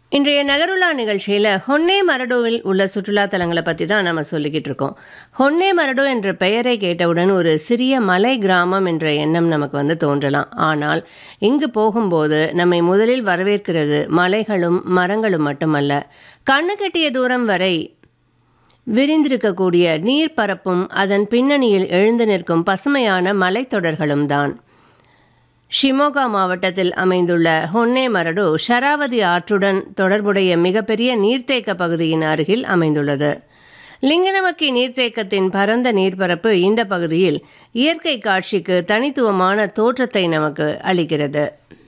இன்றைய நகருலா நிகழ்ச்சியில் ஹொன்னே மரடோவில் உள்ள சுற்றுலா தலங்களை பற்றி தான் நம்ம சொல்லிக்கிட்டு இருக்கோம் ஹொன்னே மரடோ என்ற பெயரை கேட்டவுடன் ஒரு சிறிய மலை கிராமம் என்ற எண்ணம் நமக்கு வந்து தோன்றலாம் ஆனால் இங்கு போகும்போது நம்மை முதலில் வரவேற்கிறது மலைகளும் மரங்களும் மட்டுமல்ல கண்ணு கெட்டிய தூரம் வரை விரிந்திருக்கக்கூடிய நீர்ப்பரப்பும் அதன் பின்னணியில் எழுந்து நிற்கும் பசுமையான மலைத்தொடர்களும் தான் ஷிமோகா மாவட்டத்தில் அமைந்துள்ள ஹொன்னே மரடு ஷராவதி ஆற்றுடன் தொடர்புடைய மிகப்பெரிய நீர்த்தேக்க பகுதியின் அருகில் அமைந்துள்ளது லிங்கனமக்கி நீர்த்தேக்கத்தின் பரந்த நீர்ப்பரப்பு இந்த பகுதியில் இயற்கை காட்சிக்கு தனித்துவமான தோற்றத்தை நமக்கு அளிக்கிறது